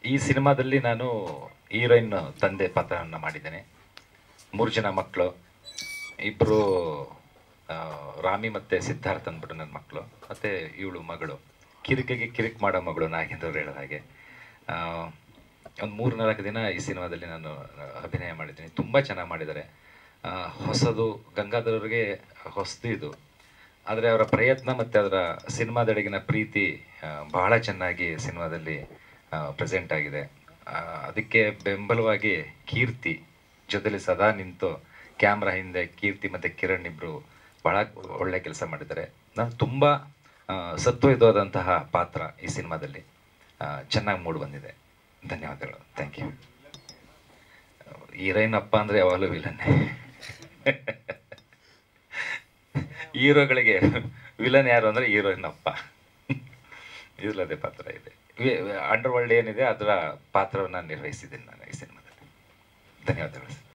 ಈ ಸಿನಿಮಾದಲ್ಲಿ ನಾನು ಹೀರೋಯಿನ್ ತಂದೆ ಪಾತ್ರವನ್ನು ಮಾಡಿದ್ದೇನೆ ಮೂರು ಜನ ಮಕ್ಕಳು ಇಬ್ಬರು ರಾಮಿ ಮತ್ತು ಸಿದ್ಧಾರ್ಥ್ ಅಂದ್ಬಿಟ್ಟು ನನ್ನ ಮಕ್ಕಳು ಮತ್ತು ಇವಳು ಮಗಳು ಕಿರಿಕಿಗೆ ಕಿರಿಕ್ ಮಾಡೋ ಮಗಳು ನಾಗೇಂದ್ರ ಹೇಳಿದ ಹಾಗೆ ಒಂದು ಮೂರು ನಾಲ್ಕು ದಿನ ಈ ಸಿನಿಮಾದಲ್ಲಿ ನಾನು ಅಭಿನಯ ಮಾಡಿದ್ದೀನಿ ತುಂಬ ಚೆನ್ನಾಗಿ ಮಾಡಿದ್ದಾರೆ ಆ, ಹೊಸದು ಗಂಗಾಧರವ್ರಿಗೆ ಹೊಸದು ಇದು ಆದರೆ ಅವರ ಪ್ರಯತ್ನ ಮತ್ತು ಅದರ ಸಿನಿಮಾದೆಡೆಗಿನ ಪ್ರೀತಿ ಆ, ಬಹಳ ಚೆನ್ನಾಗಿ ಸಿನಿಮಾದಲ್ಲಿ ಪ್ರೆಸೆಂಟ್ ಆಗಿದೆ ಆ, ಅದಕ್ಕೆ ಬೆಂಬಲವಾಗಿ ಕೀರ್ತಿ ಜೊತೆಲಿ ಸದಾ ನಿಂತು ಕ್ಯಾಮ್ರಾ ಹಿಂದೆ ಕೀರ್ತಿ ಮತ್ತು ಕಿರಣ್ ಇಬ್ಬರು ಬಹಳ ಒಳ್ಳೆ ಕೆಲಸ ಮಾಡಿದ್ದಾರೆ ನಾನು ತುಂಬ ಆ, ಸತ್ವಯುತವಾದಂತಹ ಪಾತ್ರ ಈ ಸಿನಿಮಾದಲ್ಲಿ ಚೆನ್ನಾಗಿ ಮೂಡಿ ಬಂದಿದೆ ಧನ್ಯವಾದಗಳು ಥ್ಯಾಂಕ್ ಯು ಹೀರೋಯಿನ್ ಅಪ್ಪ ಅಂದರೆ ಯಾವಾಗಲೂ ವಿಲನ್ನೇ ಹೀರೋಗಳಿಗೆ ವಿಲನ್ ಯಾರು ಅಂದರೆ ಹೀರೋಯಿನ್ ಅಪ್ಪ ಇಲ್ಲದೆ ಪಾತ್ರ ಇದೆ ಅಂಡರ್ ವರ್ಲ್ಡ್ ಏನಿದೆ ಅದರ ಪಾತ್ರವನ್ನು ನಿರ್ವಹಿಸಿದ್ದೀನಿ ನಾನು ಈ ಸಿನಿಮಾದಲ್ಲಿ ಧನ್ಯವಾದಗಳು